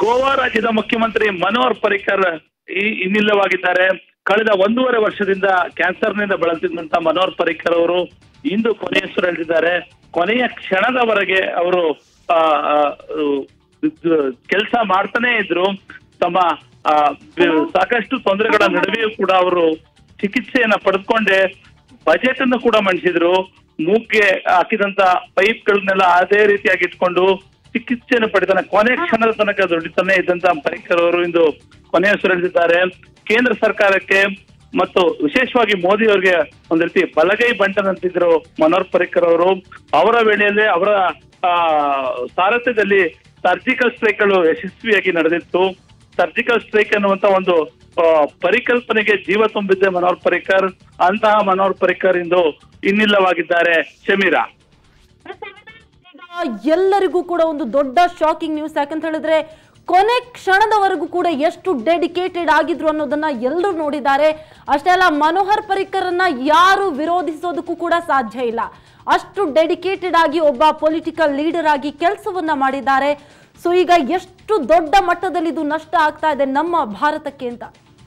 ಗೋವಾ ರಾಜ್ಯದ ಮುಖ್ಯಮಂತ್ರಿ ಮನೋಹರ್ ಪರಿಕರ್ ಈ- ಇನ್ನಿಲ್ಲವಾಗಿದ್ದಾರೆ ಕಳೆದ ಒಂದೂವರೆ ವರ್ಷದಿಂದ ಕ್ಯಾನ್ಸರ್ನಿಂದ ಬಳಲ್ತಿದ್ದಂತ ಮನೋಹರ್ ಪರಿಕರ್ ಅವರು ಇಂದು ಕೊನೆಯುಸಿರೆಳೆದಿದ್ದಾರೆ ಕೊನೆಯ ಕ್ಷಣದವರೆಗೆ ಅವರು ಕೆಲಸ ಮಾಡ್ತಾನೆ ಇದ್ರು ತಮ್ಮ ಆ, ಬ- ಸಾಕಷ್ಟು ತೊಂದರೆಗಳ ನಡುವೆಯೂ ಕೂಡ ಅವರು ಚಿಕಿತ್ಸೆಯನ್ನ ಪಡೆದುಕೊಂಡೆ ಬಜೆಟ್ ಅನ್ನು ಕೂಡ ಮಂಡಿಸಿದ್ರು ಮೂಗ್ಗೆ ಹಾಕಿದಂತ ಪೈಪ್ಗಳನ್ನೆಲ್ಲ ಅದೇ ರೀತಿಯಾಗಿ ಇಟ್ಕೊಂಡು ಚಿಕಿತ್ಸೆಯನ್ನು ಪಡೆದಾನೆ ಕೊನೆ ಕ್ಷಣದ ತನಕ ದುಡಿತಾನೆ ಇದ್ದಂತ ಪರಿಕರ್ ಅವರು ಇಂದು ಕೊನೆಯುಸಿರೆಳೆದಿದ್ದಾರೆ ಕೇಂದ್ರ ಸರ್ಕಾರಕ್ಕೆ ಮತ್ತು ವಿಶೇಷವಾಗಿ ಮೋದಿ ಅವರಿಗೆ ಒಂದ್ ರೀತಿ ಬಲಗೈ ಬಂಟನಂತಿದ್ರು ಮನೋಹರ್ ಪರಿಕರ್ ಅವರು ಅವರ ವೇಳೆಯಲ್ಲೇ ಅವರ ಆ ಸಾರಥ್ಯದಲ್ಲಿ ಸರ್ಜಿಕಲ್ ಸ್ಟ್ರೈಕ್ ಗಳು ಯಶಸ್ವಿಯಾಗಿ ನಡೆದಿತ್ತು ಸರ್ಜಿಕಲ್ ಸ್ಟ್ರೈಕ್ ಅನ್ನುವಂತ ಒಂದು ಆ, ಪರಿಕಲ್ಪನೆಗೆ ಜೀವ ತುಂಬಿದ್ದೆ ಮನೋಹರ್ ಪರಿಕರ್ ಅಂತಹ ಮನೋಹರ್ ಪರಿಕರ್ ಇಂದು ಇನ್ನಿಲ್ಲವಾಗಿದ್ದಾರೆ ಶಮೀರಾ ಈಗ ಎಲ್ಲರಿಗೂ ಕೂಡ ಒಂದು ದೊಡ್ಡ ಶಾಕಿಂಗ್ ನ್ಯೂಸ್ ಯಾಕಂತ ಹೇಳಿದ್ರೆ ಕೊನೆ ಕ್ಷಣದವರೆಗೂ ಕೂಡ ಎಷ್ಟು ಡೆಡಿಕೇಟೆಡ್ ಆಗಿದ್ರು ಅನ್ನೋದನ್ನ ಎಲ್ಲರೂ ನೋಡಿದ್ದಾರೆ ಅಷ್ಟೇ ಅಲ್ಲ ಮನೋಹರ್ ಪರಿಕರನ್ನ ಯಾರು ವಿರೋಧಿಸೋದಕ್ಕೂ ಕೂಡ ಸಾಧ್ಯ ಇಲ್ಲ ಅಷ್ಟು ಡೆಡಿಕೇಟೆಡ್ ಆಗಿ ಒಬ್ಬ ಪೊಲಿಟಿಕಲ್ ಲೀಡರ್ ಆಗಿ ಕೆಲಸವನ್ನ ಮಾಡಿದ್ದಾರೆ ಸೊ ಈಗ ಎಷ್ಟು ದೊಡ್ಡ ಮಟ್ಟದಲ್ಲಿ ಇದು ನಷ್ಟ ಆಗ್ತಾ ಇದೆ ನಮ್ಮ ಭಾರತಕ್ಕೆ ಅಂತ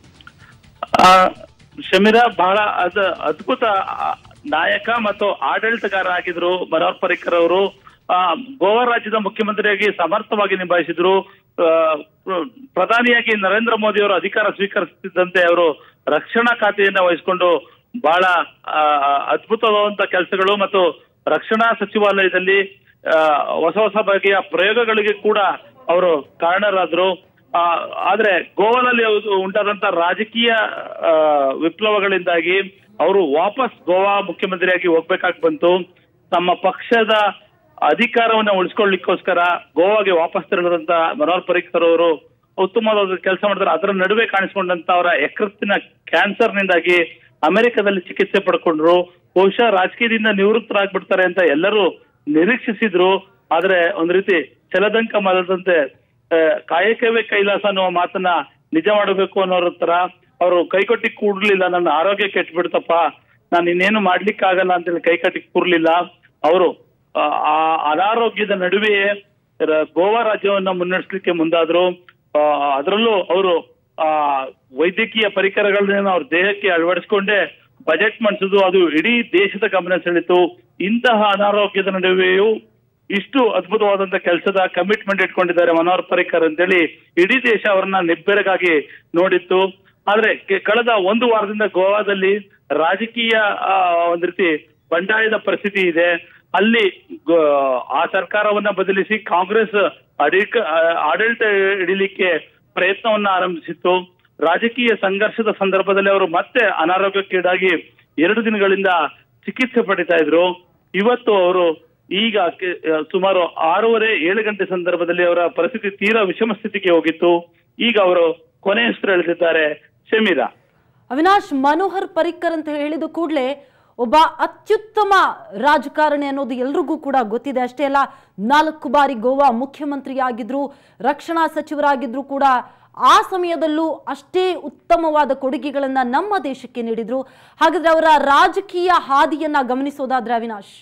ಆ, ಶಮೀರಾ ಬಹಳ ಅದ ಅದ್ಭುತ ಆ, ನಾಯಕ ಮತ್ತು ಆಡಳಿತಗಾರ ಆಗಿದ್ರು ಮನೋಹರ್ ಪರಿಕರ್ ಅವರು ಆ, ಗೋವಾ ರಾಜ್ಯದ ಮುಖ್ಯಮಂತ್ರಿಯಾಗಿ ಸಮರ್ಥವಾಗಿ ನಿಭಾಯಿಸಿದ್ರು ಆ, ಪ್ರ- ಪ್ರಧಾನಿಯಾಗಿ ನರೇಂದ್ರ ಮೋದಿ ಅವರು ಅಧಿಕಾರ ಸ್ವೀಕರಿಸುತ್ತಿದ್ದಂತೆ ಅವರು ರಕ್ಷಣಾ ಖಾತೆಯನ್ನ ವಹಿಸಿಕೊಂಡು ಬಹಳ ಆ, ಅದ್ಭುತವಾದಂತ ಕೆಲಸಗಳು ಮತ್ತು ರಕ್ಷಣಾ ಸಚಿವಾಲಯದಲ್ಲಿ ಆ, ಹೊಸ ಹೊಸ ಬಗೆಯ ಪ್ರಯೋಗಗಳಿಗೆ ಕೂಡ ಅವರು ಕಾರಣರಾದ್ರು ಆ, ಆದ್ರೆ ಗೋವಾದಲ್ಲಿ ಅದು ಉಂಟಾದಂತ ರಾಜಕೀಯ ಆ, ವಿಪ್ಲವಗಳಿಂದಾಗಿ ಅವರು ವಾಪಸ್ ಗೋವಾ ಮುಖ್ಯಮಂತ್ರಿಯಾಗಿ ಹೋಗ್ಬೇಕಾಗಿ ಬಂತು ತಮ್ಮ ಪಕ್ಷದ ಅಧಿಕಾರವನ್ನ ಉಳಿಸ್ಕೊಳ್ಳಿಕ್ಕೋಸ್ಕರ ಗೋವಾಗೆ ವಾಪಸ್ ತೆರಳಿದಂತ ಮನೋಹರ್ ಪರಿಕರ್ ಅವರು ಉತ್ತಮವಾದ ಕೆಲಸ ಮಾಡಿದ್ರೆ ಅದರ ನಡುವೆ ಕಾಣಿಸಿಕೊಂಡಂತ ಅವರ ಯಕೃತ್ತಿನ ಕ್ಯಾನ್ಸರ್ನಿಂದಾಗಿ ಅಮೆರಿಕದಲ್ಲಿ ಚಿಕಿತ್ಸೆ ಪಡ್ಕೊಂಡ್ರು ಬಹುಶಃ ರಾಜಕೀಯದಿಂದ ನಿವೃತ್ತರಾಗ್ಬಿಡ್ತಾರೆ ಅಂತ ಎಲ್ಲರೂ ನಿರೀಕ್ಷಿಸಿದ್ರು ಆದ್ರೆ ಒಂದ್ ರೀತಿ ಛಲದಂಕ ಮಲದಂತೆ ಆ, ಕಾಯಕವೇ ಕೈಲಾಸ ಅನ್ನುವ ಮಾತನ್ನ ನಿಜ ಮಾಡಬೇಕು ಅನ್ನೋರ ತರ ಅವರು ಕೈಕೊಟ್ಟಿ ಕೂಡ್ಲಿಲ್ಲ ನನ್ನ ಆರೋಗ್ಯ ಕೆಟ್ಬಿಡ್ತಪ್ಪ ನಾನು ಇನ್ನೇನು ಮಾಡ್ಲಿಕ್ಕಾಗಲ್ಲ ಅಂತೇಳಿ ಕೈಕಟ್ಟಿ ಕೂರ್ಲಿಲ್ಲ ಅವರು ಆ ಆ ಅನಾರೋಗ್ಯದ ನಡುವೆಯೇ ರ- ಗೋವಾ ರಾಜ್ಯವನ್ನ ಮುನ್ನಡೆಸಲಿಕ್ಕೆ ಮುಂದಾದ್ರು ಆ, ಅದರಲ್ಲೂ ಅವರು ಆ ವೈದ್ಯಕೀಯ ಪರಿಕರಗಳನ್ನ ಅವ್ರ ದೇಹಕ್ಕೆ ಅಳವಡಿಸಿಕೊಂಡೇ ಬಜೆಟ್ ಮಂಡಿಸಿದ್ರು ಅದು ಇಡೀ ದೇಶದ ಗಮನ ಸೆಳೀತು ಇಂತಹ ಅನಾರೋಗ್ಯದ ನಡುವೆಯೂ ಇಷ್ಟು ಅದ್ಭುತವಾದಂತ ಕೆಲಸದ ಕಮಿಟ್ಮೆಂಟ್ ಇಟ್ಕೊಂಡಿದ್ದಾರೆ ಮನೋಹರ್ ಪರಿಕರ್ ಅಂತೇಳಿ ಇಡೀ ದೇಶ ಅವರನ್ನ ನಿಬ್ಬೆರಗಾಗಿ ನೋಡಿತ್ತು ಆದ್ರೆ ಕೆ- ಕಳೆದ ಒಂದು ವಾರದಿಂದ ಗೋವಾದಲ್ಲಿ ರಾಜಕೀಯ ಆ, ಒಂದ್ ರೀತಿ ಬಂಡಾಯದ ಪರಿಸ್ಥಿತಿ ಇದೆ ಅಲ್ಲಿ ಗೋ- ಆ ಸರ್ಕಾರವನ್ನ ಬದಲಿಸಿ ಕಾಂಗ್ರೆಸ್ ಅಡಿಕ ಆ- ಆಡಳಿತ ಹಿಡಿಲಿಕ್ಕೆ ಪ್ರಯತ್ನವನ್ನ ಆರಂಭಿಸಿತ್ತು ರಾಜಕೀಯ ಸಂಘರ್ಷದ ಸಂದರ್ಭದಲ್ಲಿ ಅವರು ಮತ್ತೆ ಅನಾರೋಗ್ಯಕ್ಕೀಡಾಗಿ ಎರಡು ದಿನಗಳಿಂದ ಚಿಕಿತ್ಸೆ ಪಡಿತಾ ಇದ್ರು ಇವತ್ತು ಅವರು ಈಗ ಕೆ- ಸುಮಾರು ಆರೂವರೆ ಏಳು ಗಂಟೆ ಸಂದರ್ಭದಲ್ಲಿ ಅವರ ಪರಿಸ್ಥಿತಿ ತೀರಾ ವಿಷಮ ಸ್ಥಿತಿಗೆ ಹೋಗಿತ್ತು ಈಗ ಅವರು ಕೊನೆ ಹೆಸರು ಎಳೆದಿದ್ದಾರೆ ಶಮೀರಾ ಅವಿನಾಶ್ ಮನೋಹರ್ ಪರಿಕ್ಕರ್ ಅಂತ ಹೇಳಿದ ಕೂಡಲೇ ಒಬ್ಬ ಅತ್ಯುತ್ತಮ ರಾಜಕಾರಣಿ ಅನ್ನೋದು ಎಲ್ರಿಗೂ ಕೂಡ ಗೊತ್ತಿದೆ ಅಷ್ಟೇ ಅಲ್ಲ ನಾಲ್ಕು ಬಾರಿ ಗೋವಾ ಮುಖ್ಯಮಂತ್ರಿ ಆಗಿದ್ರು ರಕ್ಷಣಾ ಸಚಿವರಾಗಿದ್ರು ಕೂಡ ಆ ಸಮಯದಲ್ಲೂ ಅಷ್ಟೇ ಉತ್ತಮವಾದ ಕೊಡುಗೆಗಳನ್ನ ನಮ್ಮ ದೇಶಕ್ಕೆ ನೀಡಿದ್ರು ಹಾಗಾದ್ರೆ ಅವರ ರಾಜಕೀಯ ಹಾದಿಯನ್ನ ಗಮನಿಸೋದಾದ್ರೆ ಅವಿನಾಶ್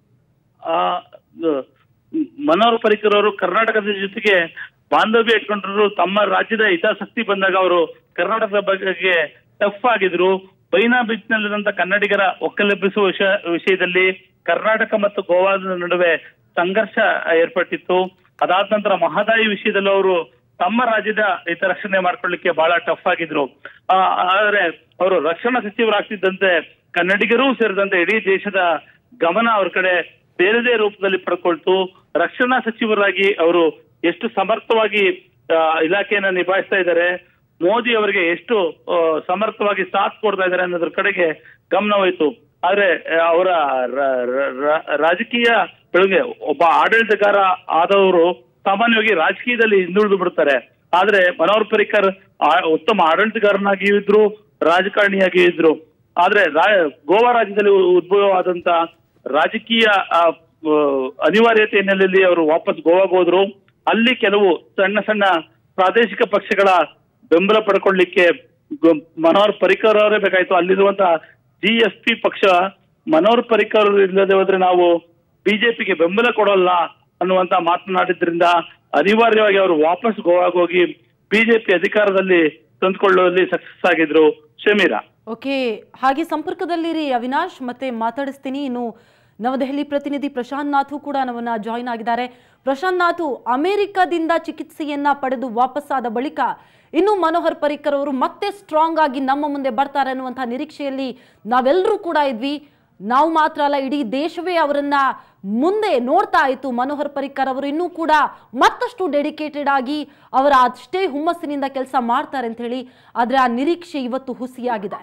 ಆ ಗ- ಮನೋಹರ್ ಪರಿಕರ್ ಅವರು ಕರ್ನಾಟಕದ ಜೊತೆಗೆ ಬಾಂಧವ್ಯ ಇಟ್ಕೊಂಡ್ರು ತಮ್ಮ ರಾಜ್ಯದ ಹಿತಾಸಕ್ತಿ ಬಂದಾಗ ಅವರು ಕರ್ನಾಟಕದ ಬಗ್ಗೆ ಟಫ್ ಆಗಿದ್ರು ಬೈನಾ ಬೀಚ್ ನಲ್ಲಿರುವಂತ ಕನ್ನಡಿಗರ ಒಕ್ಕಲೆಬ್ಬಿಸುವ ವಿಷಯ ವಿಷಯದಲ್ಲಿ ಕರ್ನಾಟಕ ಮತ್ತು ಗೋವಾದ ನಡುವೆ ಸಂಘರ್ಷ ಏರ್ಪಟ್ಟಿತ್ತು ಅದಾದ ನಂತರ ಮಹದಾಯಿ ವಿಷಯದಲ್ಲಿ ಅವರು ತಮ್ಮ ರಾಜ್ಯದ ಹಿತರಕ್ಷಣೆ ಮಾಡ್ಕೊಳ್ಳಿಕ್ಕೆ ಬಹಳ ಟಫ್ ಆಗಿದ್ರು ಆ, ಆದ್ರೆ ಅವರು ರಕ್ಷಣಾ ಸಚಿವರಾಗ್ತಿದ್ದಂತೆ ಕನ್ನಡಿಗರೂ ಸೇರಿದಂತೆ ಇಡೀ ದೇಶದ ಗಮನ ಅವ್ರ ಕಡೆ ಬೇರೆದೇ ರೂಪದಲ್ಲಿ ಪಡ್ಕೊಳ್ತು ರಕ್ಷಣಾ ಸಚಿವರಾಗಿ ಅವರು ಎಷ್ಟು ಸಮರ್ಥವಾಗಿ ಆ, ಇಲಾಖೆಯನ್ನ ನಿಭಾಯಿಸ್ತಾ ಇದ್ದಾರೆ ಮೋದಿ ಅವರಿಗೆ ಎಷ್ಟು ಆ, ಸಮರ್ಥವಾಗಿ ಸಾಥ್ ಕೊಡ್ತಾ ಇದ್ದಾರೆ ಅನ್ನೋದ್ರ ಕಡೆಗೆ ಗಮನ ಹೋಯ್ತು ಆದ್ರೆ ಆ, ಅವರ ರ- ರ- ರ- ರಾಜಕೀಯ ಬೆಳಗ್ಗೆ ಒಬ್ಬ ಆಡಳಿತಗಾರ ಆದವರು ಸಾಮಾನ್ಯವಾಗಿ ರಾಜಕೀಯದಲ್ಲಿ ಹಿಂದುಳಿದು ಬಿಡ್ತಾರೆ ಆದ್ರೆ ಮನೋಹರ್ ಪರಿಕರ್ ಆ- ಉತ್ತಮ ಆಡಳಿತಗಾರನಾಗಿಯೂ ಇದ್ರು ರಾಜಕಾರಣಿಯಾಗಿಯೂ ಇದ್ರು ಆದ್ರೆ ರಾ- ಗೋವಾ ರಾಜ್ಯದಲ್ಲಿ ಉದ್ಭವವಾದಂತ ರಾಜಕೀಯ ಆ, ಆ, ಅನಿವಾರ್ಯತೆ ಹಿನ್ನೆಲೆಯಲ್ಲಿ ಅವರು ವಾಪಸ್ ಗೋವಾಗೆ ಹೋದ್ರು ಅಲ್ಲಿ ಕೆಲವು ಸಣ್ಣ ಸಣ್ಣ ಪ್ರಾದೇಶಿಕ ಪಕ್ಷಗಳ ಬೆಂಬಲ ಪಡ್ಕೊಳ್ಳಿಕ್ಕೆ ಗೊ- ಮನೋಹರ್ ಪರಿಕರ್ ಅವರೇ ಬೇಕಾಯ್ತು ಅಲ್ಲಿರುವಂತ ಜಿ ಎಸ್ ಪಿ ಪಕ್ಷ ಮನೋಹರ್ ಪರಿಕರ್ ಇಲ್ಲದೆ ಹೋದ್ರೆ ನಾವು ಬಿಜೆಪಿಗೆ ಬೆಂಬಲ ಕೊಡೋಲ್ಲ ಅನ್ನುವಂತ ಮಾತನಾಡಿದ್ರಿಂದ ಅನಿವಾರ್ಯವಾಗಿ ಅವರು ವಾಪಸ್ ಗೋವಾಗೆ ಹೋಗಿ ಬಿಜೆಪಿ ಅಧಿಕಾರದಲ್ಲಿ ತಂದುಕೊಳ್ಳುವಲ್ಲಿ ಸಕ್ಸಸ್ ಆಗಿದ್ರು ಶಮೀರಾ ಓಕೆ ಹಾಗೆ ಸಂಪರ್ಕದಲ್ಲಿರಿ ಅವಿನಾಶ್ ಮತ್ತೆ ಮಾತಾಡಿಸ್ತೀನಿ ಇನ್ನು ನವದೆಹಲಿ ಪ್ರತಿನಿಧಿ ಪ್ರಶಾಂತ್ ನಾಥು ಕೂಡ ನಮ್ಮನ್ನ ಜಾಯಿನ್ ಆಗಿದ್ದಾರೆ ಪ್ರಶಾಂತ್ ನಾಥು ಅಮೆರಿಕದಿಂದ ಚಿಕಿತ್ಸೆಯನ್ನ ಪಡೆದು ವಾಪಸ್ಸಾದ ಬಳಿಕ ಇನ್ನು ಮನೋಹರ್ ಪರಿಕ್ಕರ್ ಅವರು ಮತ್ತೆ ಸ್ಟ್ರಾಂಗ್ ಆಗಿ ನಮ್ಮ ಮುಂದೆ ಬರ್ತಾರೆ ಅನ್ನುವಂಥ ನಿರೀಕ್ಷೆಯಲ್ಲಿ ನಾವೆಲ್ಲರೂ ಕೂಡ ಇದ್ವಿ ನಾವು ಮಾತ್ರ ಅಲ್ಲ ಇಡೀ ದೇಶವೇ ಅವರನ್ನ ಮುಂದೆ ನೋಡ್ತಾ ಇತ್ತು ಮನೋಹರ್ ಪರಿಕ್ಕರ್ ಅವರು ಇನ್ನೂ ಕೂಡ ಮತ್ತಷ್ಟು ಡೆಡಿಕೇಟೆಡ್ ಆಗಿ ಅವರ ಅಷ್ಟೇ ಹುಮ್ಮಸ್ಸಿನಿಂದ ಕೆಲಸ ಮಾಡ್ತಾರೆ ಅಂತ ಹೇಳಿ ಆದ್ರೆ ಆ ನಿರೀಕ್ಷೆ ಇವತ್ತು ಹುಸಿಯಾಗಿದೆ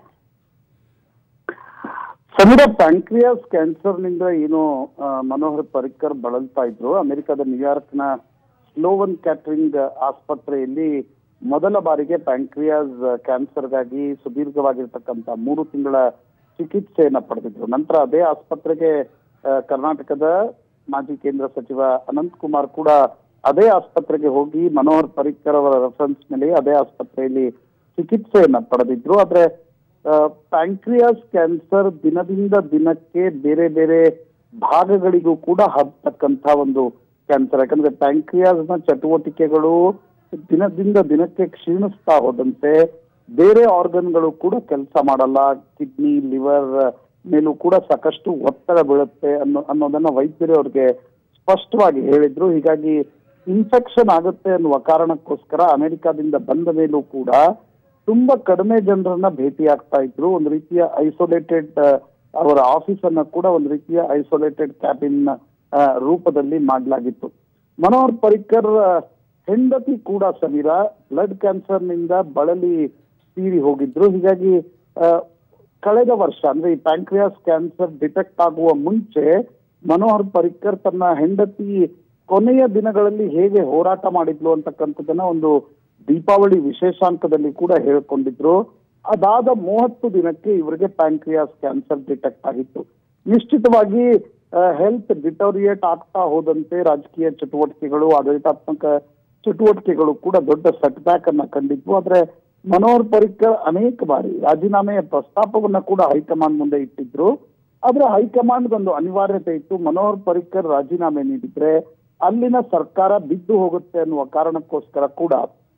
ಸಮೀರ ಪ್ಯಾಂಕ್ರಿಯಾಸ್ ಕ್ಯಾನ್ಸರ್ನಿಂದ ಏನು ಆ, ಮನೋಹರ್ ಪರಿಕ್ಕರ್ ಬಳಲ್ತಾ ಇದ್ರು ಅಮೆರಿಕದ ನ್ಯೂಯಾರ್ಕ್ನ ಸ್ಲೋವನ್ ಕ್ಯಾಟ್ರಿಂಗ್ ಆಸ್ಪತ್ರೆಯಲ್ಲಿ ಮೊದಲ ಬಾರಿಗೆ ಪ್ಯಾಂಕ್ರಿಯಾಸ್ ಕ್ಯಾನ್ಸರ್ಗಾಗಿ ಸುದೀರ್ಘವಾಗಿರ್ತಕ್ಕಂಥ ಮೂರು ತಿಂಗಳ ಚಿಕಿತ್ಸೆಯನ್ನ ಪಡೆದಿದ್ರು ನಂತರ ಅದೇ ಆಸ್ಪತ್ರೆಗೆ ಆ, ಕರ್ನಾಟಕದ ಮಾಜಿ ಕೇಂದ್ರ ಸಚಿವ ಅನಂತ್ ಕುಮಾರ್ ಕೂಡ ಅದೇ ಆಸ್ಪತ್ರೆಗೆ ಹೋಗಿ ಮನೋಹರ್ ಪರಿಕ್ಕರ್ ಅವರ ರೆಫರೆನ್ಸ್ ಮೇಲೆ ಅದೇ ಆಸ್ಪತ್ರೆಯಲ್ಲಿ ಚಿಕಿತ್ಸೆಯನ್ನ ಪಡೆದಿದ್ರು ಆದ್ರೆ ಪ್ಯಾಂಕ್ರಿಯಾಸ್ ಕ್ಯಾನ್ಸರ್ ದಿನದಿಂದ ದಿನಕ್ಕೆ ಬೇರೆ ಬೇರೆ ಭಾಗಗಳಿಗೂ ಕೂಡ ಹಬ್ಬತಕ್ಕಂತ ಒಂದು ಕ್ಯಾನ್ಸರ್ ಯಾಕಂದ್ರೆ ಪ್ಯಾಂಕ್ರಿಯಾಸ್ ನ ಚಟುವಟಿಕೆಗಳು ದಿನದಿಂದ ದಿನಕ್ಕೆ ಕ್ಷೀಣಿಸ್ತಾ ಹೋದಂತೆ ಬೇರೆ ಆರ್ಗನ್ಗಳು ಕೂಡ ಕೆಲಸ ಮಾಡಲ್ಲ ಕಿಡ್ನಿ ಲಿವರ್ ಮೇಲೂ ಕೂಡ ಸಾಕಷ್ಟು ಒತ್ತಡ ಬೀಳುತ್ತೆ ಅನ್ನೋ ಅನ್ನೋದನ್ನ ವೈದ್ಯರು ಅವ್ರಿಗೆ ಸ್ಪಷ್ಟವಾಗಿ ಹೇಳಿದ್ರು ಹೀಗಾಗಿ ಇನ್ಫೆಕ್ಷನ್ ಆಗುತ್ತೆ ಅನ್ನುವ ಕಾರಣಕ್ಕೋಸ್ಕರ ಅಮೆರಿಕಾದಿಂದ ಬಂದ ಮೇಲೂ ಕೂಡ ತುಂಬಾ ಕಡಿಮೆ ಜನರನ್ನ ಭೇಟಿ ಆಗ್ತಾ ಇದ್ರು ಒಂದು ರೀತಿಯ ಐಸೋಲೇಟೆಡ್ ಅವರ ಆಫೀಸ್ ಅನ್ನ ಕೂಡ ಒಂದು ರೀತಿಯ ಐಸೋಲೇಟೆಡ್ ಕ್ಯಾಬಿನ್ ರೂಪದಲ್ಲಿ ಮಾಡಲಾಗಿತ್ತು ಮನೋಹರ್ ಪರಿಕ್ಕರ್ ಆ, ಹೆಂಡತಿ ಕೂಡ ಸಮೀರ ಬ್ಲಡ್ ಕ್ಯಾನ್ಸರ್ ನಿಂದ ಬಳಲಿ ತೀರಿ ಹೋಗಿದ್ರು ಹೀಗಾಗಿ ಆ, ಕಳೆದ ವರ್ಷ ಅಂದ್ರೆ ಈ ಪ್ಯಾಂಕ್ರಿಯಾಸ್ ಕ್ಯಾನ್ಸರ್ ಡಿಟೆಕ್ಟ್ ಆಗುವ ಮುಂಚೆ ಮನೋಹರ್ ಪರಿಕ್ಕರ್ ತನ್ನ ಹೆಂಡತಿ ಕೊನೆಯ ದಿನಗಳಲ್ಲಿ ಹೇಗೆ ಹೋರಾಟ ಮಾಡಿದ್ಲು ಅಂತಕ್ಕಂಥದ್ದನ್ನ ಒಂದು ದೀಪಾವಳಿ ವಿಶೇಷಾಂಕದಲ್ಲಿ ಕೂಡ ಹೇಳ್ಕೊಂಡಿದ್ರು ಅದಾದ ಮೂವತ್ತು ದಿನಕ್ಕೆ ಇವರಿಗೆ ಪ್ಯಾಂಕ್ರಿಯಾಸ್ ಕ್ಯಾನ್ಸರ್ ಡಿಟೆಕ್ಟ್ ಆಗಿತ್ತು ನಿಶ್ಚಿತವಾಗಿ ಹೆಲ್ತ್ ಡಿಟೋರಿಯೇಟ್ ಆಗ್ತಾ ಹೋದಂತೆ ರಾಜಕೀಯ ಚಟುವಟಿಕೆಗಳು ಆಡಳಿತಾತ್ಮಕ ಚಟುವಟಿಕೆಗಳು ಕೂಡ ದೊಡ್ಡ ಸೆಟ್ ಬ್ಯಾಕ್ ಅನ್ನ ಕಂಡಿದ್ವು ಆದ್ರೆ ಮನೋಹರ್ ಪರಿಕ್ಕರ್ ಅನೇಕ ಬಾರಿ ರಾಜೀನಾಮೆಯ ಪ್ರಸ್ತಾಪವನ್ನ ಕೂಡ ಹೈಕಮಾಂಡ್ ಮುಂದೆ ಇಟ್ಟಿದ್ರು ಆದ್ರೆ ಹೈಕಮಾಂಡ್ ಒಂದು ಅನಿವಾರ್ಯತೆ ಇತ್ತು ಮನೋಹರ್ ಪರಿಕ್ಕರ್ ರಾಜೀನಾಮೆ ನೀಡಿದ್ರೆ ಅಲ್ಲಿನ ಸರ್ಕಾರ ಬಿದ್ದು ಹೋಗುತ್ತೆ ಅನ್ನುವ ಕಾರಣಕ್ಕೋಸ್ಕರ ಕೂಡ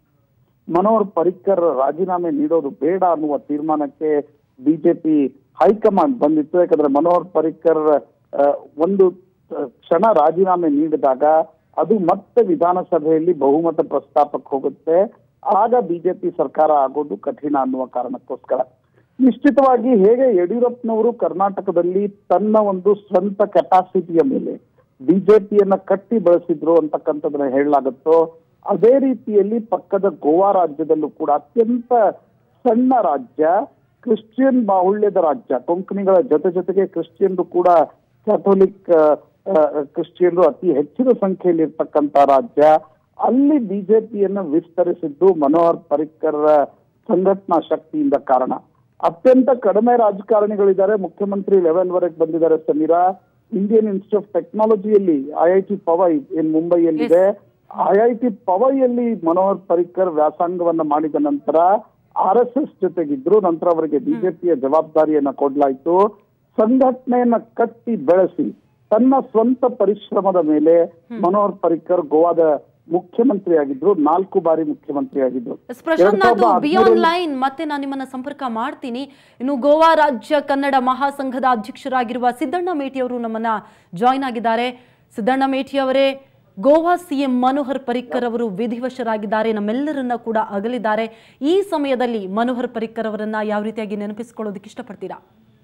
ಮನೋಹರ್ ಪರಿಕ್ಕರ್ ರಾಜೀನಾಮೆ ನೀಡೋದು ಬೇಡ ಅನ್ನುವ ತೀರ್ಮಾನಕ್ಕೆ ಬಿಜೆಪಿ ಹೈಕಮಾಂಡ್ ಬಂದಿತ್ತು ಯಾಕಂದ್ರೆ ಮನೋಹರ್ ಪರಿಕ್ಕರ್ ಆ, ಒಂದು ಆ, ಕ್ಷಣ ರಾಜೀನಾಮೆ ನೀಡಿದಾಗ ಅದು ಮತ್ತೆ ವಿಧಾನಸಭೆಯಲ್ಲಿ ಬಹುಮತ ಪ್ರಸ್ತಾಪಕ್ಕೆ ಹೋಗುತ್ತೆ ಆಗ ಬಿಜೆಪಿ ಸರ್ಕಾರ ಆಗೋದು ಕಠಿಣ ಅನ್ನುವ ಕಾರಣಕ್ಕೋಸ್ಕರ ನಿಶ್ಚಿತವಾಗಿ ಹೇಗೆ ಯಡಿಯೂರಪ್ಪನವರು ಕರ್ನಾಟಕದಲ್ಲಿ ತನ್ನ ಒಂದು ಸ್ವಂತ ಕೆಪಾಸಿಟಿಯ ಮೇಲೆ ಬಿಜೆಪಿಯನ್ನ ಕಟ್ಟಿ ಬೆಳೆಸಿದ್ರು ಅಂತಕ್ಕಂಥದ್ದನ್ನ ಹೇಳಲಾಗುತ್ತೋ ಅದೇ ರೀತಿಯಲ್ಲಿ ಪಕ್ಕದ ಗೋವಾ ರಾಜ್ಯದಲ್ಲೂ ಕೂಡ ಅತ್ಯಂತ ಸಣ್ಣ ರಾಜ್ಯ ಕ್ರಿಶ್ಚಿಯನ್ ಬಾಹುಳ್ಯದ ರಾಜ್ಯ ಕೊಂಕಣಿಗಳ ಜೊತೆ ಜೊತೆಗೆ ಕ್ರಿಶ್ಚಿಯನ್ರು ಕೂಡ ಕ್ಯಾಥೋಲಿಕ್ ಕ್ರಿಶ್ಚಿಯನ್ರು ಅತಿ ಹೆಚ್ಚಿನ ಸಂಖ್ಯೆಯಲ್ಲಿ ಇರ್ತಕ್ಕಂಥ ರಾಜ್ಯ ಅಲ್ಲಿ ಬಿಜೆಪಿಯನ್ನ ವಿಸ್ತರಿಸಿದ್ದು ಮನೋಹರ್ ಪರಿಕ್ಕರ್ ಸಂಘಟನಾ ಶಕ್ತಿಯಿಂದ ಕಾರಣ ಅತ್ಯಂತ ಕಡಿಮೆ ರಾಜಕಾರಣಿಗಳಿದ್ದಾರೆ ಮುಖ್ಯಮಂತ್ರಿ ಲೆವೆಲ್ ವರೆಗೆ ಬಂದಿದ್ದಾರೆ ಸಮೀರಾ ಇಂಡಿಯನ್ ಇನ್ಸ್ಟಿಟ್ಯೂಟ್ ಆಫ್ ಟೆಕ್ನಾಲಜಿಯಲ್ಲಿ ಐ ಐ ಟಿ ಪವೈ ಏನ್ ಮುಂಬೈಯಲ್ಲಿದೆ ಐ ಐ ಟಿ ಪವೈಯಲ್ಲಿ ಮನೋಹರ್ ಪರಿಕ್ಕರ್ ವ್ಯಾಸಂಗವನ್ನ ಮಾಡಿದ ನಂತರ ಆರ್ ಎಸ್ ಎಸ್ ಜೊತೆಗಿದ್ರು ನಂತರ ಅವರಿಗೆ ಬಿಜೆಪಿಯ ಜವಾಬ್ದಾರಿಯನ್ನ ಕೊಡ್ಲಾಯ್ತು ಸಂಘಟನೆಯನ್ನ ಕಟ್ಟಿ ಬೆಳೆಸಿ ತನ್ನ ಸ್ವಂತ ಪರಿಶ್ರಮದ ಮೇಲೆ ಮನೋಹರ್ ಪರಿಕ್ಕರ್ ಗೋವಾದ ಮುಖ್ಯಮಂತ್ರಿ ಆಗಿದ್ರು ನಾಲ್ಕು ಬಾರಿ ಮುಖ್ಯಮಂತ್ರಿ ಆಗಿದ್ರು ಎಸ್ ಪ್ರಶಾಂತ್ ಎರಡ್ ನಾಥ್ ಸಾವಿರದ ಬಿಯಾನ್ ಹದಿಮೂರರಲ್ಲಿ- ಲೈನ್ ಮತ್ತೆ ನಾನು ನಿಮ್ಮನ್ನ ಸಂಪರ್ಕ ಮಾಡ್ತೀನಿ ಇನ್ನು ಗೋವಾ ರಾಜ್ಯ ಕನ್ನಡ ಮಹಾಸಂಘದ ಅಧ್ಯಕ್ಷರಾಗಿರುವ ಸಿದ್ದಣ್ಣ ಮೇಟಿ ಅವರು ನಮ್ಮನ್ನ ಜಾಯಿನ್ ಆಗಿದ್ದಾರೆ ಸಿದ್ದಣ್ಣ ಮೇಟಿ ಅವರೇ ಗೋವಾ ಸಿಎಂ ಮನೋಹರ್ ಪರಿಕ್ಕರ್ ಅವರು ವಿಧಿವಶರಾಗಿದ್ದಾರೆ ನಮ್ಮೆಲ್ಲರನ್ನ ಕೂಡ ಅಗಲಿದ್ದಾರೆ ಈ ಸಮಯದಲ್ಲಿ ಮನೋಹರ್ ಪರಿಕ್ಕರ್ ಅವರನ್ನ ಯಾವ ರೀತಿಯಾಗಿ ನೆನಪಿಸಿಕೊಳ್ಳೋದಕ್ಕೆ ಇಷ್ಟಪಡ್ತೀರಾ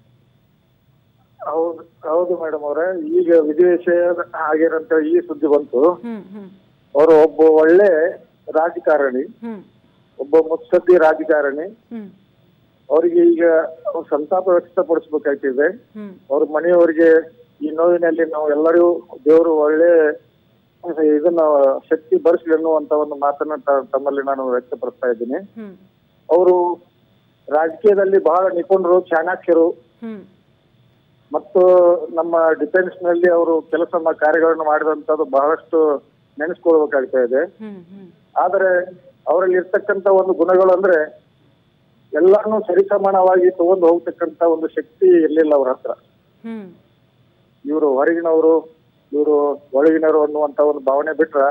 ಹೌದು ಹೌದು ಮೇಡಮ್ ಅವರೇ ಈಗ ವಿದೇಶ ಆಗಿರಂತ ಈ ಸುದ್ದಿ ಬಂತು ಹ್ಮ್ ಹ್ಮ್ ಅವರು ಒಬ್ಬ ಒಳ್ಳೆ ರಾಜಕಾರಣಿ ಹ್ಮ್ ಒಬ್ಬ ಮುತ್ಸದ್ದಿ ರಾಜಕಾರಣಿ ಹ್ಮ್ ಅವರಿಗೆ ಈಗ ಅವ್ರು ಸಂತಾಪ ವ್ಯಕ್ತಪಡಿಸ್ಬೇಕಾಗ್ತಿದೆ ಹ್ಮ್ ಅವ್ರ ಮನೆಯವರಿಗೆ ಈ ನೋವಿನಲ್ಲಿ ನಾವು ಎಲ್ಲರೂ ದೇವರು ಒಳ್ಳೆ ಇದನ್ನ ಶಕ್ತಿ ಬರಿಸ್ಲಿ ಅನ್ನುವಂತ ಒಂದು ಮಾತನ್ನ ತ- ತಮ್ಮಲ್ಲಿ ನಾನು ವ್ಯಕ್ತಪಡಿಸ್ತಾ ಇದ್ದೀನಿ ಹ್ಮ್ ಅವರು ರಾಜಕೀಯದಲ್ಲಿ ಬಹಳ ನಿಪುಣರು ಚಾಣಾಕ್ಷರು ಹ್ಮ್ ಮತ್ತು ನಮ್ಮ ಡಿಫೆನ್ಸ್ ನಲ್ಲಿ ಅವರು ಕೆಲಸ ಮ- ಕಾರ್ಯಗಳನ್ನು ಮಾಡಿದಂತದ್ದು ಬಹಳಷ್ಟು ನೆನೆಸ್ಕೊಳ್ಬೇಕಾಗ್ತಾ ಇದೆ ಹ್ಮ್ ಹ್ಮ್ ಆದರೆ ಅವರಲ್ಲಿ ಇರ್ತಕ್ಕಂತ ಒಂದು ಗುಣಗಳು ಅಂದ್ರೆ ಎಲ್ಲಾನು ಸರಿಸಮಾನವಾಗಿ ತಗೊಂಡು ಹೋಗ್ತಕ್ಕಂತ ಒಂದು ಶಕ್ತಿ ಇರ್ಲಿಲ್ಲ ಅವ್ರ ಹತ್ರ ಹ್ಮ್ ಇವರು ಹೊರಗಿನವರು ಇವರು ಒಳಗಿನವರು ಅನ್ನುವಂತ ಒಂದು ಭಾವನೆ ಬಿಟ್ರ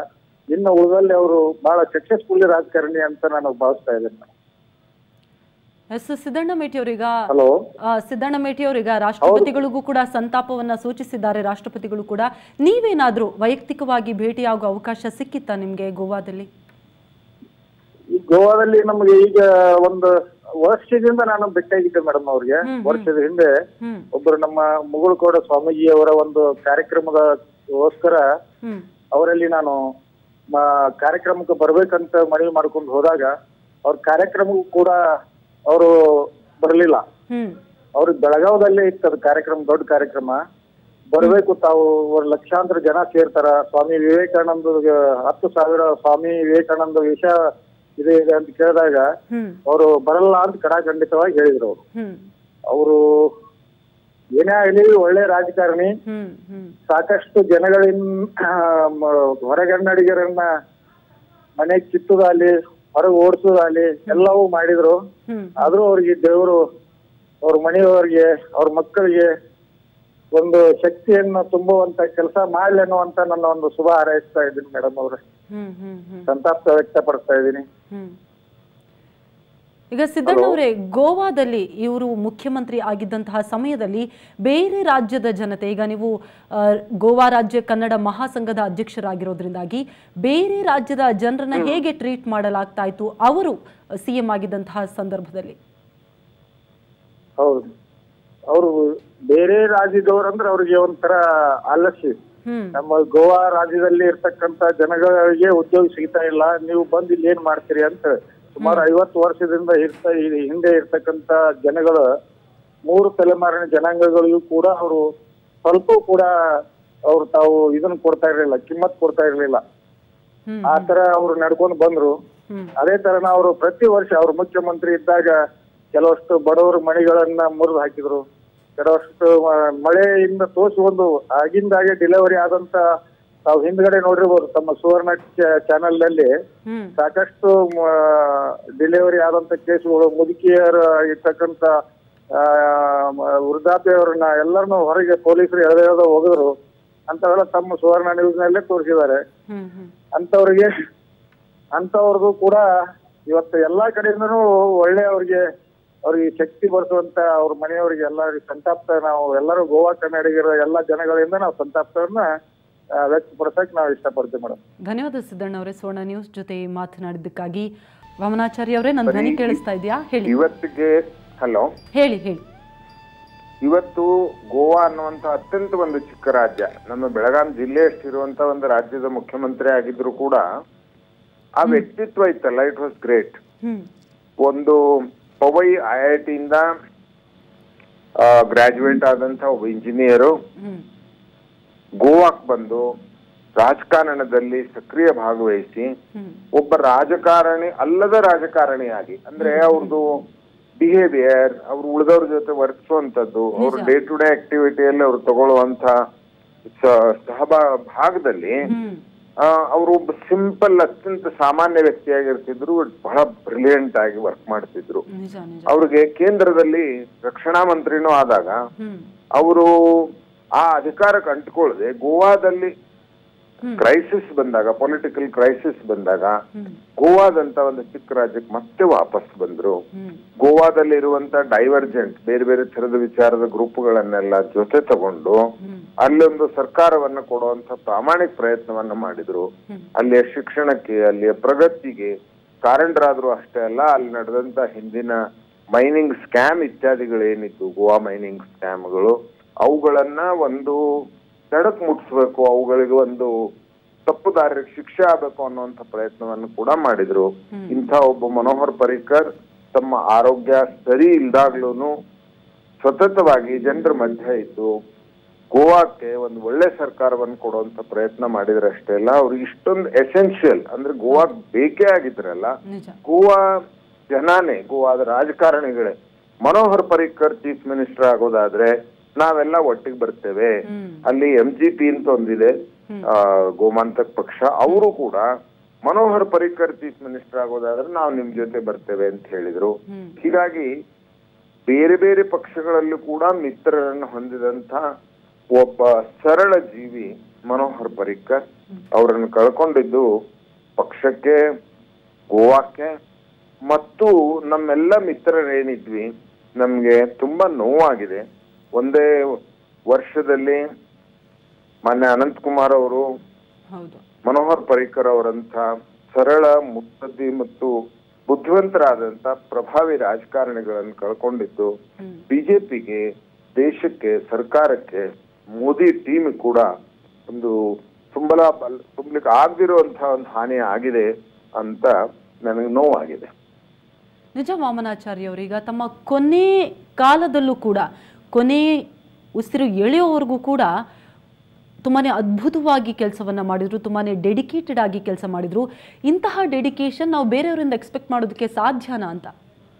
ಇನ್ನು ಉಳಿದಲ್ಲಿ ಅವರು ಬಹಳ ಸಕ್ಸಸ್ಫುಲ್ ರಾಜಕಾರಣಿ ಅಂತ ನಾನು ಭಾವಿಸ್ತಾ ಇದ್ದೇನೆ ಎಸ್ ಸಿದ್ದಣ್ಣ ಮೇಟಿ ಅವರೀಗ ಹಲೋ ಆ, ಸಿದ್ದಣ್ಣ ಮೇಟಿ ಅವರೀಗ ರಾಷ್ಟ್ರಪತಿಗಳಿಗೂ ಕೂಡ ಸಂತಾಪವನ್ನ ಸೂಚಿಸಿದ್ದಾರೆ ರಾಷ್ಟ್ರಪತಿಗಳು ಕೂಡ ನೀವೇನಾದ್ರೂ ವೈಯಕ್ತಿಕವಾಗಿ ಭೇಟಿಯಾಗುವ ಅವಕಾಶ ಸಿಕ್ಕಿತ್ತಾ ನಿಮ್ಗೆ ಗೋವಾದಲ್ಲಿ ಈ ಗೋವಾದಲ್ಲಿ ನಮಗೆ ಈಗ ಒಂದು ವರ್ಷದಿಂದ ನಾನು ಭೇಟಿಯಾಗಿದ್ದೆ ಮೇಡಮ್ ಅವ್ರಿಗೆ ವರ್ಷದ ಹಿಂದೆ ಹ್ಮ್ ಒಬ್ಬರು ನಮ್ಮ ಮುಗುಳುಕೋಡ ಸ್ವಾಮೀಜಿ ಅವರ ಒಂದು ಕಾರ್ಯಕ್ರಮದಗೋಸ್ಕರ ಹ್ಮ್ ಅವರಲ್ಲಿ ನಾನು ಮ- ಕಾರ್ಯಕ್ರಮಕ್ಕೆ ಬರ್ಬೇಕಂತ ಮನವಿ ಮಾಡ್ಕೊಂಡು ಹೋದಾಗ ಅವ್ರ ಕಾರ್ಯಕ್ರಮಕ್ಕೂ ಕೂಡ ಅವರು ಬರಲಿಲ್ಲ ಹ್ಮ್ ಅವ್ರಿಗೆ ಬೆಳಗಾವದಲ್ಲೇ ಇತ್ತು ಅದು ಕಾರ್ಯಕ್ರಮ ದೊಡ್ಡ ಕಾರ್ಯಕ್ರಮ ಬರಬೇಕು ತಾವು ಅವ್ರ ಲಕ್ಷಾಂತರ ಜನ ಸೇರ್ತಾರ ಸ್ವಾಮಿ ವಿವೇಕಾನಂದ ಹತ್ತು ಸಾವಿರ ಸ್ವಾಮಿ ವಿವೇಕಾನಂದ ವೇಷ ಇದೆ ಇದೆ ಅಂತ ಕೇಳಿದಾಗ ಹ್ಮ್ ಅವರು ಬರಲ್ಲ ಅಂತ ಕಡಾಖಂಡಿತವಾಗಿ ಹೇಳಿದ್ರು ಅವರು ಹ್ಮ್ ಅವರು ಏನೇ ಆಗಲಿ ಒಳ್ಳೆ ರಾಜಕಾರಣಿ ಹ್ಮ್ ಹ್ಮ್ ಸಾಕಷ್ಟು ಜನಗಳಿಂದ ಹೊರಗನ್ನಡಿಗರನ್ನ ಮನೆಗೆ ಕಿತ್ತುದಾಲಿ ಹೊರಗೆ ಓಡಿಸೋದಾಲಿ ಎಲ್ಲವೂ ಮಾಡಿದ್ರು ಹ್ಮ್ ಆದ್ರೂ ಅವ್ರಿಗೆ ದೇವರು ಅವ್ರ ಮನೆಯವರಿಗೆ ಅವ್ರ ಮಕ್ಕಳಿಗೆ ಒಂದು ಶಕ್ತಿಯನ್ನು ತುಂಬುವಂತ ಕೆಲಸ ಮಾಡ್ಲಿ ಅನ್ನುವಂತ ನನ್ನ ಒಂದು ಶುಭ ಹಾರೈಸ್ತಾ ಇದ್ದೀನಿ ಮೇಡಮ್ ಅವ್ರೆ ಹ್ಮ್ ಹ್ಮ್ ಹ್ಮ್ ಸಂತಾಪ ವ್ಯಕ್ತಪಡಿಸ್ತಾ ಇದ್ದೀನಿ ಹ್ಮ್ ಈಗ ಸಿದ್ದಣ್ಣ ಅವರೇ ಗೋವಾದಲ್ಲಿ ಇವರು ಮುಖ್ಯಮಂತ್ರಿ ಆಗಿದ್ದಂತಹ ಸಮಯದಲ್ಲಿ ಬೇರೆ ರಾಜ್ಯದ ಜನತೆ ಈಗ ನೀವು ಆ, ಗೋವಾ ರಾಜ್ಯ ಕನ್ನಡ ಮಹಾಸಂಘದ ಅಧ್ಯಕ್ಷರಾಗಿರೋದ್ರಿಂದಾಗಿ ಬೇರೆ ರಾಜ್ಯದ ಜನರನ್ನ ಹೇಗೆ ಟ್ರೀಟ್ ಮಾಡಲಾಗ್ತಾ ಇತ್ತು ಅವರು ಸಿಎಂ ಆಗಿದ್ದಂತಹ ಸಂದರ್ಭದಲ್ಲಿ ಹೌದು ಅವರು ಬೇರೆ ರಾಜ್ಯದವ್ರಂದ್ರೆ ಅವ್ರಿಗೆ ಒಂಥರ ಆಲಸ್ಯ ಹ್ಮ್ ನಮ್ಮ ಗೋವಾ ರಾಜ್ಯದಲ್ಲಿ ಇರ್ತಕ್ಕಂತ ಜನಗಳಿಗೆ ಉದ್ಯೋಗ ಸಿಗ್ತಾ ಇಲ್ಲ ನೀವು ಬಂದು ಇಲ್ಲಿ ಏನ್ ಮಾಡ್ತೀರಿ ಅಂತ ಸುಮಾರು ಐವತ್ತು ವರ್ಷದಿಂದ ಇರ್ತ ಈ ಹಿಂದೆ ಇರ್ತಕ್ಕಂತ ಜನಗಳು ಮೂರು ತಲೆಮಾರಿನ ಜನಾಂಗಗಳಿಗೂ ಕೂಡ ಅವರು ಸ್ವಲ್ಪ ಕೂಡ ಅವ್ರು ತಾವು ಇದನ್ನ ಕೊಡ್ತಾ ಇರ್ಲಿಲ್ಲ ಕಿಮ್ಮತ್ ಕೊಡ್ತಾ ಇರ್ಲಿಲ್ಲ ಹ್ಮ್ ಆ ತರ ಅವ್ರು ನಡ್ಕೊಂಡು ಬಂದ್ರು ಹ್ಮ್ ಅದೇ ತರನ ಅವರು ಪ್ರತಿ ವರ್ಷ ಅವ್ರು ಮುಖ್ಯಮಂತ್ರಿ ಇದ್ದಾಗ ಕೆಲವಷ್ಟು ಬಡವರ ಮಣಿಗಳನ್ನ ಮುರಿದು ಹಾಕಿದ್ರು ಕೆಲವಷ್ಟು ಮ- ಮಳೆಯಿಂದ ತೋಸಿ ಒಂದು ಆಗಿಂದಾಗೆ ಡೆಲಿವರಿ ಆದಂತ ತಾವು ಹಿಂದ್ಗಡೆ ನೋಡಿರ್ಬೋದು ತಮ್ಮ ಸುವರ್ಣ ಚಾನೆಲ್ ನಲ್ಲಿ ಹ್ಮ್ ಸಾಕಷ್ಟು ಡೆಲಿವರಿ ಆದಂತ ಕೇಸುಗಳು ಮುದುಕಿಯರ ಇರ್ತಕ್ಕಂತ ಆ, ಮ- ವೃದ್ಧಾಪ್ಯವರನ್ನ ಎಲ್ಲರನ್ನು ಹೊರಗೆ ಪೊಲೀಸರು ಎಳೆದ ಹೋಗಿದ್ರು ಅಂತವೆಲ್ಲ ತಮ್ಮ ಸುವರ್ಣ ನ್ಯೂಸ್ ನಲ್ಲೇ ತೋರಿಸಿದ್ದಾರೆ ಹ್ಮ್ ಹ್ಮ್ ಅಂತವ್ರಿಗೆ ಅಂತವ್ರಿಗೂ ಕೂಡ ಇವತ್ತು ಎಲ್ಲಾ ಕಡೆಯಿಂದನೂ ಒಳ್ಳೆ ಅವ್ರಿಗೆ ಅವ್ರಿಗೆ ಶಕ್ತಿ ಬರೆಸುವಂತ ಅವ್ರ ಮನೆಯವರಿಗೆ ಎಲ್ಲರಿಗೆ ಸಂತಾಪ್ತ ನಾವು ಎಲ್ಲರೂ ಗೋವಾ ಕನ್ನಡಿಗರ ಎಲ್ಲಾ ಜನಗಳಿಂದ ನಾವು ಸಂತಾಪ್ತವನ್ನ ಆ, ವ್ಯಕ್ತಪಡಿಸಕ್ ನಾವು ಇಷ್ಟಪಡ್ತೀವಿ ಮೇಡಮ್ ಧನ್ಯವಾದ ಸಿದ್ದಣ್ಣ ಅವರೇ ಸೋಣ ನ್ಯೂಸ್ ಜೊತೆ ಮಾತನಾಡಿದ್ದಕ್ಕಾಗಿ ವಾಮನಾಚಾರ್ಯ ಅವರೇ ನನ್ನ ಧ್ವನಿ ಕೇಳಿಸ್ತಾ ಇದೆಯಾ ಹೇಳಿ ಇವತ್ತಿಗೆ ಹಲೋ ಹೇಳಿ ಹೇಳಿ ಇವತ್ತು ಗೋವಾ ಅನ್ನುವಂತ ಅತ್ಯಂತ ಒಂದು ಚಿಕ್ಕ ರಾಜ್ಯ ನಮ್ಮ ಬೆಳಗಾಂ ಜಿಲ್ಲೆಯಷ್ಟಿರುವಂತ ಒಂದು ರಾಜ್ಯದ ಮುಖ್ಯಮಂತ್ರಿ ಆಗಿದ್ರು ಕೂಡ ಆ ವ್ಯಕ್ತಿತ್ವ ಇತ್ತಲ್ಲ ಇಟ್ ವಾಸ್ ಗ್ರೇಟ್ ಹ್ಮ್ ಒಂದು ಪವೈ ಐ ಐ ಟಿಯಿಂದ ಗ್ರಾಜುಯೇಟ್ ಆದಂತ ಒಬ್ಬ ಇಂಜಿನಿಯರು ಹ್ಮ್ ಗೋವಾಕ್ ಬಂದು ರಾಜಕಾರಣದಲ್ಲಿ ಸಕ್ರಿಯ ಭಾಗವಹಿಸಿ ಹ್ಮ್ ಒಬ್ಬ ರಾಜಕಾರಣಿ ಅಲ್ಲದ ರಾಜಕಾರಣಿಯಾಗಿ ಅಂದ್ರೆ ಅವ್ರದ್ದು ಬಿಹೇವಿಯರ್ ಅವ್ರು ಉಳಿದವ್ರ ಜೊತೆ ವರ್ತಿಸುವಂತದ್ದು ಅವ್ರ ಡೇ ಟು ಡೇ ಆಕ್ಟಿವಿಟಿಯಲ್ಲಿ ಅವ್ರು ತಗೊಳ್ಳುವಂತ ಸ- ಸಹಭಾ ಭಾಗದಲ್ಲಿ ಹ್ಮ್ ಅವರು ಒಬ್ಬ ಸಿಂಪಲ್ ಅತ್ಯಂತ ಸಾಮಾನ್ಯ ವ್ಯಕ್ತಿಯಾಗಿರ್ತಿದ್ರು ಬಹಳ ಬ್ರಿಲಿಯಂಟ್ ಆಗಿ ವರ್ಕ್ ಮಾಡ್ತಿದ್ರು ನಿಜ ನಿಜ ಅವ್ರಿಗೆ ಕೇಂದ್ರದಲ್ಲಿ ರಕ್ಷಣಾ ಮಂತ್ರಿನೂ ಆದಾಗ ಹ್ಮ್ ಅವರು ಆ ಅಧಿಕಾರಕ್ಕೆ ಅಂಟ್ಕೊಳ್ಳದೆ ಗೋವಾದಲ್ಲಿ ಹ್ಮ್. ಕ್ರೈಸಿಸ್ ಬಂದಾಗ ಪೊಲಿಟಿಕಲ್ ಕ್ರೈಸಿಸ್ ಬಂದಾಗ ಹ್ಮ್ ಗೋವಾದಂತ ಒಂದು ಚಿಕ್ಕ ರಾಜ್ಯಕ್ಕೆ ಮತ್ತೆ ವಾಪಸ್ ಬಂದ್ರು ಹ್ಮ್ ಗೋವಾದಲ್ಲಿ ಇರುವಂತ ಡೈವರ್ಜೆಂಟ್ ಬೇರೆ ಬೇರೆ ತರದ ವಿಚಾರದ ಗ್ರೂಪ್ಗಳನ್ನೆಲ್ಲ ಜೊತೆ ತಗೊಂಡು ಹ್ಮ್ ಅಲ್ಲೊಂದು ಸರ್ಕಾರವನ್ನ ಕೊಡುವಂತ ಪ್ರಾಮಾಣಿಕ ಪ್ರಯತ್ನವನ್ನ ಮಾಡಿದ್ರು ಹ್ಮ್. ಅಲ್ಲಿಯ ಶಿಕ್ಷಣಕ್ಕೆ ಅಲ್ಲಿಯ ಪ್ರಗತಿಗೆ ಕಾರಣರಾದ್ರು ಅಷ್ಟೇ ಅಲ್ಲ ಅಲ್ಲಿ ನಡೆದಂತ ಹಿಂದಿನ ಮೈನಿಂಗ್ ಸ್ಕ್ಯಾಮ್ ಇತ್ಯಾದಿಗಳೇನಿತ್ತು ಗೋವಾ ಮೈನಿಂಗ್ ಸ್ಕ್ಯಾಮ್ಗಳು ಅವುಗಳನ್ನ ಒಂದು ತಡಕ್ ಮುಟ್ಸ್ಬೇಕು ಅವುಗಳಿಗೆ ಒಂದು ತಪ್ಪು ದಾರಿಗೆ ಶಿಕ್ಷೆ ಆಗಬೇಕು ಅನ್ನುವಂತ ಪ್ರಯತ್ನವನ್ನು ಕೂಡ ಮಾಡಿದ್ರು ಇಂಥ ಒಬ್ಬ ಮನೋಹರ್ ಪರಿಕರ್ ತಮ್ಮ ಆರೋಗ್ಯ ಸರಿ ಇಲ್ದಾಗ್ಲೂನು ಸತತವಾಗಿ ಜನರ ಮಧ್ಯೆ ಇದ್ದು ಗೋವಾಕ್ಕೆ ಒಂದು ಒಳ್ಳೆ ಸರ್ಕಾರವನ್ನು ಕೊಡುವಂತ ಪ್ರಯತ್ನ ಮಾಡಿದ್ರೆ ಅಷ್ಟೇ ಅಲ್ಲ ಅವ್ರು ಇಷ್ಟೊಂದು ಎಸೆನ್ಷಿಯಲ್ ಅಂದ್ರೆ ಗೋವಾ ಬೇಕೇ ಆಗಿದ್ರಲ್ಲ ನಿಜ ಗೋವಾ ಜನಾನೇ ಗೋವಾದ ರಾಜಕಾರಣಿಗಳೇ ಮನೋಹರ್ ಪರಿಕ್ಕರ್ ಚೀಫ್ ಮಿನಿಸ್ಟರ್ ಆಗೋದಾದ್ರೆ ನಾವೆಲ್ಲ ಒಟ್ಟಿಗೆ ಬರ್ತೇವೆ ಹ್ಮ್ ಅಲ್ಲಿ ಎಂ ಜಿ ಪಿ ಅಂತ ಒಂದಿದೆ ಆ, ಗೋಮಾಂತಕ್ ಪಕ್ಷ ಅವರು ಕೂಡ ಮನೋಹರ್ ಪರಿಕ್ಕರ್ ಚೀಫ್ ಮಿನಿಸ್ಟರ್ ಆಗೋದಾದ್ರೆ ನಾವು ನಿಮ್ ಜೊತೆ ಬರ್ತೇವೆ ಅಂತ ಹೇಳಿದ್ರು ಹ್ಮ್ ಹೀಗಾಗಿ ಬೇರೆ ಬೇರೆ ಪಕ್ಷಗಳಲ್ಲೂ ಕೂಡ ಮಿತ್ರರನ್ನು ಹೊಂದಿದಂತ ಒಬ್ಬ ಸರಳ ಜೀವಿ ಮನೋಹರ್ ಪರಿಕ್ಕರ್ ಅವರನ್ನು ಕಳ್ಕೊಂಡಿದ್ದು ಪಕ್ಷಕ್ಕೆ ಗೋವಾಕ್ಕೆ ಮತ್ತು ನಮ್ಮೆಲ್ಲ ಮಿತ್ರರೇನಿದ್ವಿ ನಮ್ಗೆ ತುಂಬಾ ನೋವಾಗಿದೆ ಒಂದೇ ವರ್ಷದಲ್ಲಿ ಮಾನ್ಯ ಅನಂತಕುಮಾರ್ ಅವರು ಹೌದು ಮನೋಹರ್ ಪರಿಕರ್ ಅವರಂತ ಸರಳ ಮುತ್ಸದ್ದಿ ಮತ್ತು ಬುದ್ಧಿವಂತರಾದಂತ ಪ್ರಭಾವಿ ರಾಜಕಾರಣಿಗಳನ್ನು ಕಳ್ಕೊಂಡಿದ್ದು ಹ್ಮ್ ಬಿಜೆಪಿಗೆ ದೇಶಕ್ಕೆ ಸರ್ಕಾರಕ್ಕೆ ಮೋದಿ ಟೀಮ್ ಕೂಡ ಒಂದು ತುಂಬಲ ಬಲ್- ತುಂಬಲಿಕ್ಕೆ ಆಗದಿರುವಂತಹ ಒಂದು ಹಾನಿ ಆಗಿದೆ ಅಂತ ನನಗೆ ನೋವಾಗಿದೆ ನಿಜ ವಾಮನಾಚಾರ್ಯ ಅವರೀಗ ತಮ್ಮ ಕೊನೆ ಕಾಲದಲ್ಲೂ ಕೂಡ ಕೊನೆ ಉಸಿರು ಎಳೆಯೋವರೆಗೂ ಕೂಡ ತುಂಬಾ ಅದ್ಭುತವಾಗಿ ಕೆಲಸವನ್ನ ಮಾಡಿದ್ರು ತುಂಬಾ ಡೆಡಿಕೇಟೆಡ್ ಆಗಿ ಕೆಲಸ ಮಾಡಿದ್ರು ಇಂತಹ ಡೆಡಿಕೇಶನ್ ನಾವು ಬೇರೆಯವರಿಂದ ಎಕ್ಸ್ಪೆಕ್ಟ್ ಮಾಡೋದಕ್ಕೆ ಸಾಧ್ಯನಾ ಅಂತ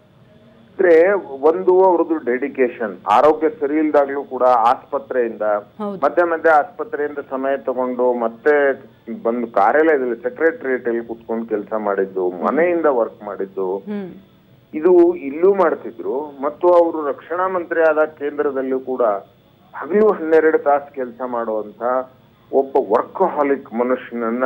ಅಂದ್ರೆ ಒಂದು ಅವ್ರದ್ದು ಡೆಡಿಕೇಶನ್ ಆರೋಗ್ಯ ಸರಿ ಇಲ್ದಾಗ್ಲೂ ಕೂಡ ಆಸ್ಪತ್ರೆಯಿಂದ ಹೌದು. ಮಧ್ಯ ಮಧ್ಯ ಆಸ್ಪತ್ರೆಯಿಂದ ಸಮಯ ತಗೊಂಡು ಮತ್ತೆ ಬಂದು ಕಾರ್ಯಾಲಯದಲ್ಲಿ ಸೆಕ್ರೆಟರಿಯೇಟ್ ಅಲ್ಲಿ ಕುತ್ಕೊಂಡು ಕೆಲಸ ಮಾಡಿದ್ದು ಮನೆಯಿಂದ ವರ್ಕ್ ಮಾಡಿದ್ದು ಹ್ಮ್ ಇದು ಇಲ್ಲೂ ಮಾಡ್ತಿದ್ರು ಮತ್ತು ಅವರು ರಕ್ಷಣಾ ಮಂತ್ರಿ ಆದ ಕೇಂದ್ರದಲ್ಲೂ ಕೂಡ ಹಗಲು ಹನ್ನೆರಡು ತಾಸು ಕೆಲಸ ಮಾಡುವಂತ ಒಬ್ಬ ವರ್ಕಹಾಲಿಕ್ ಮನುಷ್ಯನನ್ನ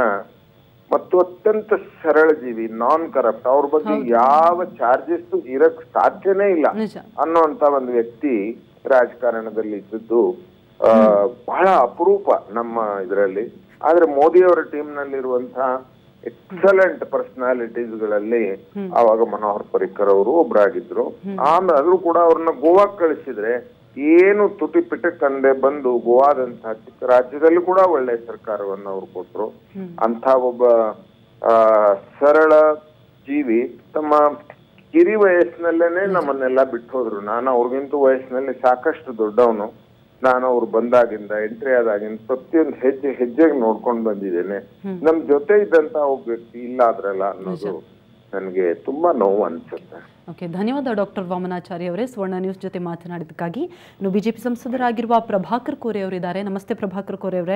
ಮತ್ತು ಅತ್ಯಂತ ಸರಳ ಜೀವಿ ನಾನ್ ಕರಪ್ಟ್ ಅವ್ರ ಬಗ್ಗೆ ಯಾವ ಚಾರ್ಜಸ್ ಇರಕ್ ಸಾಧ್ಯನೇ ಇಲ್ಲ ನಿಜ ಅನ್ನೋಂತ ಒಂದು ವ್ಯಕ್ತಿ ರಾಜಕಾರಣದಲ್ಲಿ ಇದ್ದದ್ದು ಆ, ಬಹಳ ಅಪರೂಪ ನಮ್ಮ ಇದರಲ್ಲಿ ಆದ್ರೆ ಮೋದಿ ಅವರ ಟೀಮ್ ನಲ್ಲಿರುವಂತಹ ಎಕ್ಸಲೆಂಟ್ ಪರ್ಸನಾಲಿಟೀಸ್ ಗಳಲ್ಲಿ ಆವಾಗ ಮನೋಹರ್ ಪರಿಕರ್ ಅವರು ಒಬ್ರಾಗಿದ್ರು ಆಮೇಲೆ ಆದ್ರೂ ಕೂಡ ಅವ್ರನ್ನ ಗೋವಾಕ್ ಕಳಿಸಿದ್ರೆ ಏನು ತುಟಿ ಪಿಟಕ್ ಬಂದು ಗೋವಾದಂತಹ ಚಿಕ್ಕ ರಾಜ್ಯದಲ್ಲೂ ಕೂಡ ಒಳ್ಳೆ ಸರ್ಕಾರವನ್ನ ಅವ್ರು ಕೊಟ್ರು ಅಂತ ಒಬ್ಬ ಆ, ಸರಳ ಜೀವಿ ತಮ್ಮ ಕಿರಿ ವಯಸ್ಸಿನಲ್ಲೇನೆ ನಮ್ಮನ್ನೆಲ್ಲ ಬಿಟ್ಟು ಹೋದ್ರು ನಾನು ಅವ್ರಿಗಿಂತ ವಯಸ್ಸಿನಲ್ಲಿ ಸಾಕಷ್ಟು ದೊಡ್ಡವನು ನಾನು ಅವ್ರು ಬಂದಾಗಿಂದ ಎಂಟ್ರಿ ಆದಾಗಿಂದ ಪ್ರತಿಯೊಂದು ಹೆಜ್ಜೆ ಹೆಜ್ಜೆಗೆ ನೋಡ್ಕೊಂಡು ಬಂದಿದ್ದೇನೆ ನಮ್ ಜೊತೆ ಇದ್ದಂತ ಒಬ್ಬ ವ್ಯಕ್ತಿ ಇಲ್ಲ ಆದ್ರಲ್ಲ ಅನ್ನೋದು ನನಗೆ ತುಂಬಾ ನೋವು ಅನ್ಸುತ್ತೆ ಓಕೆ ಧನ್ಯವಾದ ಡಾಕ್ಟರ್ ವಾಮನಾಚಾರ್ಯ ಅವರೇ ಸುವರ್ಣ ನ್ಯೂಸ್ ಜೊತೆ ಮಾತನಾಡಿದ್ದಕ್ಕಾಗಿ ಇನ್ನು ಬಿಜೆಪಿ ಸಂಸದರಾಗಿರುವ ಪ್ರಭಾಕರ್ ಕೋರೆ ಅವರಿದ್ದಾರೆ ನಮಸ್ತೆ ಪ್ರಭಾಕರ್ ಕೋರೆ ಅವರೇ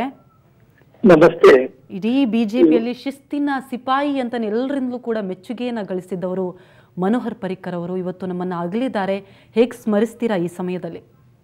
ನಮಸ್ತೆ ಇಡೀ ಬಿಜೆಪಿಯಲ್ಲಿ ಶಿಸ್ತಿನ ಸಿಪಾಯಿ ಅಂತ ಎಲ್ಲರಿಂದಲೂ ಕೂಡ ಮೆಚ್ಚುಗೆಯನ್ನ ಗಳಿಸಿದ್ದವರು ಮನೋಹರ್ ಪರಿಕ್ಕರ್ ಅವರು ಇವತ್ತು ನಮ್ಮನ್ನ ಅಗಲಿದ್ದಾರೆ ಹೇಗೆ ಸ್ಮರಿಸ್ತೀರಾ ಈ ಸಮಯದಲ್ಲಿ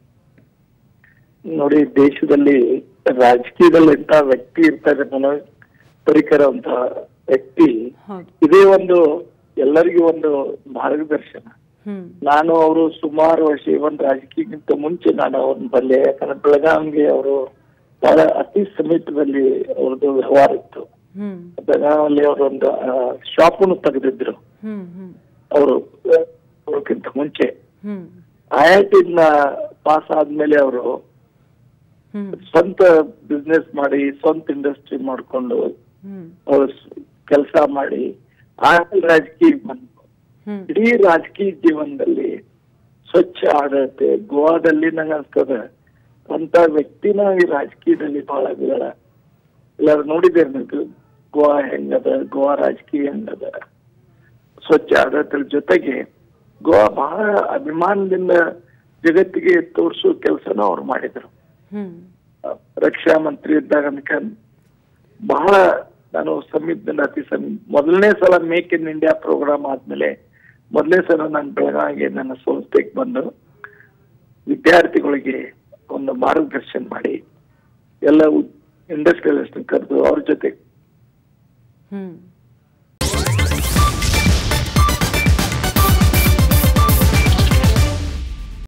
ನೋಡಿ ದೇಶದಲ್ಲಿ ರಾಜಕೀಯದಲ್ಲಿ ಎಂತ ವ್ಯಕ್ತಿ ಇರ್ತಾರೆ ಮನೋಜ್ ಪರಿಕರ ಅಂತ ವ್ಯಕ್ತಿ ಹೌದು ಇದೇ ಒಂದು ಎಲ್ಲರಿಗೂ ಒಂದು ಮಾರ್ಗದರ್ಶನ ಹ್ಮ್ ನಾನು ಅವರು ಸುಮಾರು ವರ್ಷ ಇವನ್ ರಾಜಕೀಯಕ್ಕಿಂತ ಮುಂಚೆ ನಾನು ಅವ್ರನ್ನ ಬಲ್ಲೆ ಯಾಕಂದ್ರೆ ಬೆಳಗಾವಿಗೆ ಅವರು ಬಹಳ ಅತಿ ಸಮೀಪದಲ್ಲಿ ಅವ್ರದ್ದು ವ್ಯವಹಾರ ಇತ್ತು ಹ್ಮ್ ಬೆಳಗಾವಲ್ಲಿ ಅವರೊಂದು ಶಾಪನ್ನು ತೆಗೆದಿದ್ರು ಹ್ಮ್ ಹ್ಮ್ ಅವರು ಅವ್ರಕ್ಕಿಂತ ಮುಂಚೆ ಹ್ಮ್ ಐ ಐ ಟಿನ ಪಾಸ್ ಆದ್ಮೇಲೆ ಅವರು ಹ್ಮ್ ಸ್ವಂತ ಬಿಸ್ನೆಸ್ ಮಾಡಿ ಸ್ವಂತ ಇಂಡಸ್ಟ್ರಿ ಮಾಡ್ಕೊಂಡು ಹ್ಮ್ ಅವ್ರು ಕೆಲಸ ಮಾಡಿ ಆಮೇಲೆ ರಾಜಕೀಯಕ್ಕೆ ಬಂದ್ರು ಹ್ಮ್ ಇಡೀ ರಾಜಕೀಯ ಜೀವನದಲ್ಲಿ ಸ್ವಚ್ಛ ಆಡಳಿತ ಗೋವಾದಲ್ಲಿ ನಂಗೆ ಅನ್ಸ್ತದ ಅಂತ ವ್ಯಕ್ತಿನ ಈ ರಾಜಕೀಯದಲ್ಲಿ ಬಹಳ ವಿರಳ ಎಲ್ಲಾರು ನೋಡಿದ್ದೇನೆ ನೀವು ಗೋವಾ ಹೆಂಗದ ಗೋವಾ ರಾಜಕೀಯ ಹೆಂಗದ ಸ್ವಚ್ಛ ಆಡಳಿತದ ಜೊತೆಗೆ ಗೋವಾ ಬಹಳ ಅಭಿಮಾನದಿಂದ ಜಗತ್ತಿಗೆ ತೋರಿಸೋ ಕೆಲಸನ ಅವ್ರು ಮಾಡಿದ್ರು ಹ್ಮ್ ರಕ್ಷಾ ಮಂತ್ರಿ ಇದ್ದಾಗ ಅನ್ಕ ಬಹಳ ನಾನು ಸಮೀಪದಿಂದ ಅತಿ ಸಮೀಪ ಮೊದಲನೇ ಸಲ ಮೇಕ್ ಇನ್ ಇಂಡಿಯಾ ಪ್ರೋಗ್ರಾಮ್ ಆದ್ಮೇಲೆ ಮೊದಲನೇ ಸಲ ನಾನು ಬೆಳಗಾವಿಗೆ ನನ್ನ ಸಂಸ್ಥೆಗೆ ಬಂದು ವಿದ್ಯಾರ್ಥಿಗಳಿಗೆ ಒಂದು ಮಾರ್ಗದರ್ಶನ ಮಾಡಿ ಎಲ್ಲ ಇಂಡಸ್ಟ್ರಿಯಲಿಸ್ಟ್ ಕರೆದು ಅವ್ರ ಜೊತೆ ಹ್ಮ್